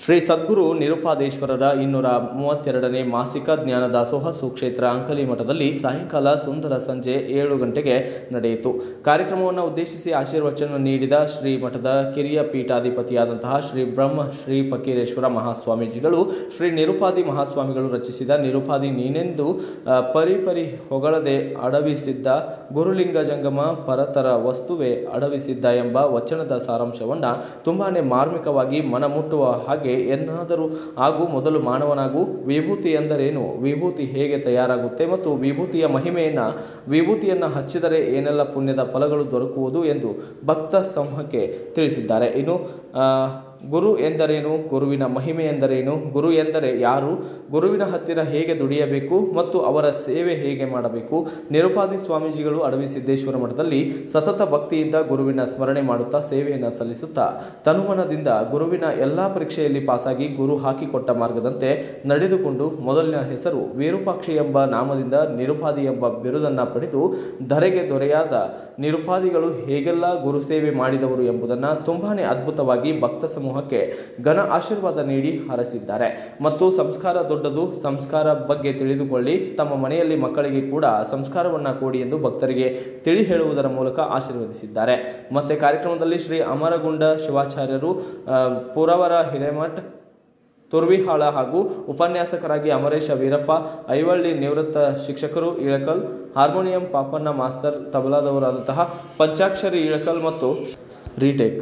ಶ್ರೀ ಸದ್ಗುರು ನಿರುಪಾದೇಶ್ವರರ ಇನ್ನೂರ ಮೂವತ್ತೆರಡನೇ ಮಾಸಿಕ ಜ್ಞಾನ ದಾಸೋಹ ಸುಕ್ಷೇತ್ರ ಅಂಕಲಿ ಮಠದಲ್ಲಿ ಸಾಯಂಕಾಲ ಸುಂದರ ಸಂಜೆ ಏಳು ಗಂಟೆಗೆ ನಡೆಯಿತು ಕಾರ್ಯಕ್ರಮವನ್ನು ಉದ್ದೇಶಿಸಿ ಆಶೀರ್ವಚನ ನೀಡಿದ ಶ್ರೀ ಮಠದ ಕಿರಿಯ ಪೀಠಾಧಿಪತಿಯಾದಂತಹ ಶ್ರೀ ಬ್ರಹ್ಮ ಶ್ರೀ ಫಕೀರೇಶ್ವರ ಮಹಾಸ್ವಾಮೀಜಿಗಳು ಶ್ರೀ ನಿರುಪಾದಿ ಮಹಾಸ್ವಾಮಿಗಳು ರಚಿಸಿದ ನಿರುಪಾದಿ ನೀನೆಂದು ಆ, ಪರಿಪರಿ ಹೊಗಳದೆ ಅಡವಿಸಿದ್ದ ಗುರುಲಿಂಗ ಜಂಗಮ ಪರತರ ವಸ್ತುವೆ ಅಡವಿಸಿದ್ದ ಎಂಬ ವಚನದ ಸಾರಾಂಶವನ್ನು ತುಂಬಾನೇ ಮಾರ್ಮಿಕವಾಗಿ ಮನಮುಟ್ಟುವ ಹಾಗೆ ಏನಾದರೂ ಹಾಗೂ ಮೊದಲು ಮಾನವನಾಗು ವಿಭೂತಿ ಎಂದರೇನು ವಿಭೂತಿ ಹೇಗೆ ತಯಾರಾಗುತ್ತೆ ಮತ್ತು ವಿಭೂತಿಯ ಮಹಿಮೆಯನ್ನು ವಿಭೂತಿಯನ್ನು ಹಚ್ಚಿದರೆ ಏನೆಲ್ಲ ಪುಣ್ಯದ ಫಲಗಳು ದೊರಕುವುದು ಎಂದು ಭಕ್ತ ಸಮೂಹಕ್ಕೆ ತಿಳಿಸಿದ್ದಾರೆ ಇನ್ನು ಆ, ಗುರು ಎಂದರೇನು ಗುರುವಿನ ಮಹಿಮೆ ಎಂದರೇನು ಗುರು ಎಂದರೆ ಯಾರು ಗುರುವಿನ ಹತ್ತಿರ ಹೇಗೆ ದುಡಿಯಬೇಕು ಮತ್ತು ಅವರ ಸೇವೆ ಹೇಗೆ ಮಾಡಬೇಕು ನಿರುಪಾದಿ ಸ್ವಾಮೀಜಿಗಳು ಅಡವಿ ಸಿದ್ದೇಶ್ವರ ಮಠದಲ್ಲಿ ಸತತ ಭಕ್ತಿಯಿಂದ ಗುರುವಿನ ಸ್ಮರಣೆ ಮಾಡುತ್ತಾ ಸೇವೆಯನ್ನು ಸಲ್ಲಿಸುತ್ತಾ ತನುಮನದಿಂದ ಗುರುವಿನ ಎಲ್ಲ ಪರೀಕ್ಷೆಯಲ್ಲಿ ಪಾಸಾಗಿ ಗುರು ಹಾಕಿಕೊಟ್ಟ ಮಾರ್ಗದಂತೆ ನಡೆದುಕೊಂಡು ಮೊದಲಿನ ಹೆಸರು ವಿರೂಪಾಕ್ಷಿ ಎಂಬ ನಾಮದಿಂದ ನಿರುಪಾದಿ ಎಂಬ ಬಿರುದನ್ನು ಪಡೆದು ಧರೆಗೆ ದೊರೆಯಾದ ನಿರುಪಾದಿಗಳು ಹೇಗೆಲ್ಲ ಗುರು ಸೇವೆ ಮಾಡಿದವರು ಎಂಬುದನ್ನು ತುಂಬಾನೇ ಅದ್ಭುತವಾಗಿ ಭಕ್ತ ಸಮೂಹಕ್ಕೆ ಘನ ಆಶೀರ್ವಾದ ನೀಡಿ ಹರಸಿದ್ದಾರೆ ಮತ್ತು ಸಂಸ್ಕಾರ ದೊಡ್ಡದು ಸಂಸ್ಕಾರ ಬಗ್ಗೆ ತಿಳಿದುಕೊಳ್ಳಿ ತಮ್ಮ ಮನೆಯಲ್ಲಿ ಮಕ್ಕಳಿಗೆ ಕೂಡ ಸಂಸ್ಕಾರವನ್ನು ಕೊಡಿ ಎಂದು ಭಕ್ತರಿಗೆ ತಿಳಿ ಹೇಳುವುದರ ಮೂಲಕ ಆಶೀರ್ವದಿಸಿದ್ದಾರೆ ಮತ್ತೆ ಕಾರ್ಯಕ್ರಮದಲ್ಲಿ ಶ್ರೀ ಅಮರಗುಂಡ ಶಿವಾಚಾರ್ಯರು ಆ, ಪುರವರ ಹಿರೇಮಠ್ ತುರ್ವಿಹಾಳ ಹಾಗೂ ಉಪನ್ಯಾಸಕರಾಗಿ ಅಮರೇಶ ವೀರಪ್ಪ ಐವಳ್ಳಿ ನಿವೃತ್ತ ಶಿಕ್ಷಕರು ಇಳಕಲ್ ಹಾರ್ಮೋನಿಯಂ ಪಾಪಣ್ಣ ಮಾಸ್ತರ್ ತಬಲಾದವರಾದಂತಹ ಪಂಚಾಕ್ಷರಿ ಇಳಕಲ್ ಮತ್ತು ರೀಟೇಕ್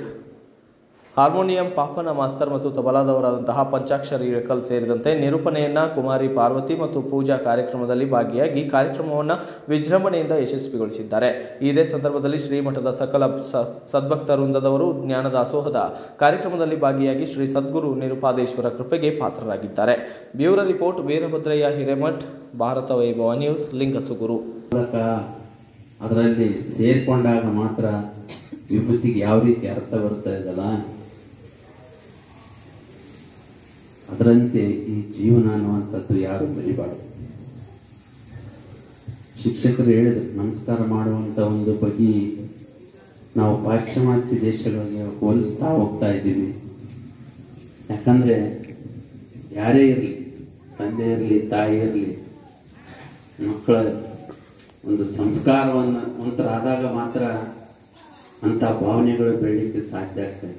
ಹಾರ್ಮೋನಿಯಂ ಪಾಪನ ಮಾಸ್ತರ್ ಮತ್ತು ತಬಲಾದವರಾದಂತಹ ಪಂಚಾಕ್ಷರಿ ಇಳಕಲ್ ಸೇರಿದಂತೆ ನಿರೂಪಣೆಯನ್ನ ಕುಮಾರಿ ಪಾರ್ವತಿ ಮತ್ತು ಪೂಜಾ ಕಾರ್ಯಕ್ರಮದಲ್ಲಿ ಭಾಗಿಯಾಗಿ ಕಾರ್ಯಕ್ರಮವನ್ನು ವಿಜೃಂಭಣೆಯಿಂದ ಯಶಸ್ವಿಗೊಳಿಸಿದ್ದಾರೆ ಇದೇ ಸಂದರ್ಭದಲ್ಲಿ ಶ್ರೀಮಠದ ಸಕಲ ಸ ಸದ್ಭಕ್ತ ವೃಂದದವರು ಜ್ಞಾನ ದಾಸೋಹದ ಕಾರ್ಯಕ್ರಮದಲ್ಲಿ ಭಾಗಿಯಾಗಿ ಶ್ರೀ ಸದ್ಗುರು ನಿರುಪಾದೇಶ್ವರ ಕೃಪೆಗೆ ಪಾತ್ರರಾಗಿದ್ದಾರೆ bureau report Veerabhadrayya Hiremath Bharata Vaibhava news ಲಿಂಗಸುಗುರು ಮೂಲಕ ಅದರಲ್ಲಿ ಸೇರ್ಕೊಂಡಾಗ ಮಾತ್ರ ವಿಭೂತಿಗೆ ಯಾವ ರೀತಿ ಅರ್ಥ ಬರ್ತಾ ಇದಲ್ಲ ಅದರಂತೆ ಈ ಜೀವನ ಅನ್ನುವಂಥದ್ದು ಯಾರು ಮರಿಬಾರ್ದು ಶಿಕ್ಷಕರು ಹೇಳಿದ್ರು ನಮಸ್ಕಾರ ಮಾಡುವಂಥ ಒಂದು ಬಗೆ ನಾವು ಪಾಶ್ಚಿಮಾತ್ಯ ದೇಶಗಳಿಗೆ ಹೋಲಿಸ್ತಾ ಹೋಗ್ತಾ ಇದ್ದೀವಿ ಯಾಕಂದ್ರೆ ಯಾರೇ ಇರಲಿ ತಂದೆ ಇರಲಿ ತಾಯಿ ಇರಲಿ ಮಕ್ಕಳ ಒಂದು ಸಂಸ್ಕಾರವನ್ನು ಒಂಥರಾದಾಗ ಮಾತ್ರ ಅಂಥ ಭಾವನೆಗಳು ಬೆಳಲಿಕ್ಕೆ ಸಾಧ್ಯ ಆಗ್ತದೆ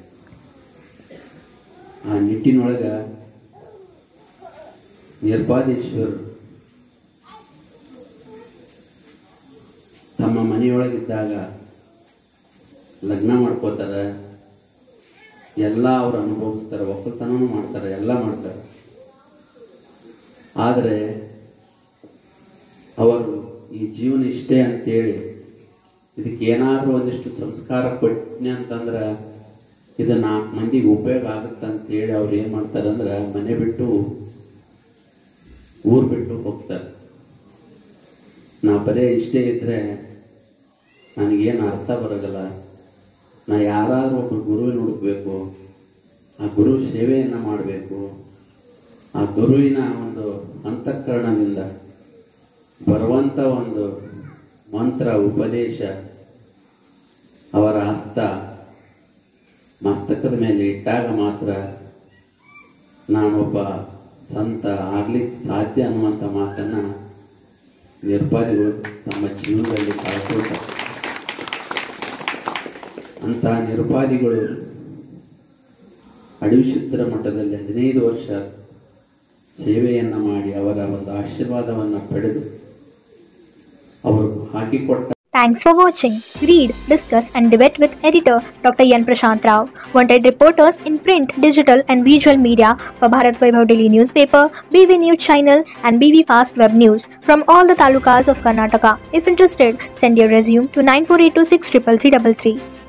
ಆ ನಿಟ್ಟಿನೊಳಗ ನಿರ್ಪಾದೇಶ್ವರ್ ತಮ್ಮ ಮನೆಯೊಳಗಿದ್ದಾಗ ಲಗ್ನ ಮಾಡ್ಕೋತಾರೆ ಎಲ್ಲ ಅವ್ರು ಅನುಭವಿಸ್ತಾರೆ ಒಕ್ಕಲ್ತನೂ ಮಾಡ್ತಾರೆ ಎಲ್ಲ ಮಾಡ್ತಾರೆ ಆದರೆ ಅವರು ಈ ಜೀವನ ಇಷ್ಟೇ ಅಂತೇಳಿ ಇದಕ್ಕೆ ಏನಾದರೂ ಒಂದಿಷ್ಟು ಸಂಸ್ಕಾರ ಕೊಟ್ಟನೆ ಅಂತಂದ್ರೆ ಇದು ನಾಲ್ಕು ಮಂದಿಗೆ ಉಪಯೋಗ ಆಗುತ್ತೆ ಅಂತೇಳಿ ಅವ್ರು ಏನು ಮಾಡ್ತಾರೆ ಅಂದ್ರೆ ಮನೆ ಬಿಟ್ಟು ಊರು ಬಿಟ್ಟು ಹೋಗ್ತಾರೆ ನಾ ಬರೇ ಇಷ್ಟೇ ಇದ್ರೆ ನನಗೇನು ಅರ್ಥ ಬರೋದಿಲ್ಲ ನಾ ಯಾರಾದ್ರೂ ಒಬ್ಬ ಗುರುವಿನ ಹುಡುಕ್ಬೇಕು ಆ ಗುರು ಸೇವೆಯನ್ನು ಮಾಡಬೇಕು ಆ ಗುರುವಿನ ಒಂದು ಅಂತಃಕರಣದಿಂದ ಬರುವಂಥ ಒಂದು ಮಂತ್ರ ಉಪದೇಶ ಅವರ ಹಸ್ತ ಮಸ್ತಕದ ಮೇಲೆ ಇಟ್ಟಾಗ ಮಾತ್ರ ನಾನೊಬ್ಬ ಸಂತ ಆಗ್ಲಿಕ್ಕೆ ಸಾಧ್ಯ ಅನ್ನುವಂಥ ಮಾತನ್ನ ನಿರ್ಪಾದಿಗಳು ತಮ್ಮ ಜೀವನದಲ್ಲಿ ಕಳ್ಕೊಳ್ತಾರೆ ಅಂತ ನಿರುಪಾದಿಗಳು ಅಡವಿಶುದ್ಧರ ಮಠದಲ್ಲಿ ಹದಿನೈದು ವರ್ಷ ಸೇವೆಯನ್ನ ಮಾಡಿ ಅವರ ಒಂದು ಆಶೀರ್ವಾದವನ್ನು ಪಡೆದು ಅವರು ಹಾಕಿಕೊಟ್ಟ Thanks for watching. Read, discuss, and debate with editor Dr. Yan Prashant Rao. Wanted reporters in print, digital, and visual media for Bharat Vaibhav Daily newspaper, BV News channel, and BV Fast Web News from all the talukas of Karnataka. If interested, send your resume to 9482633333.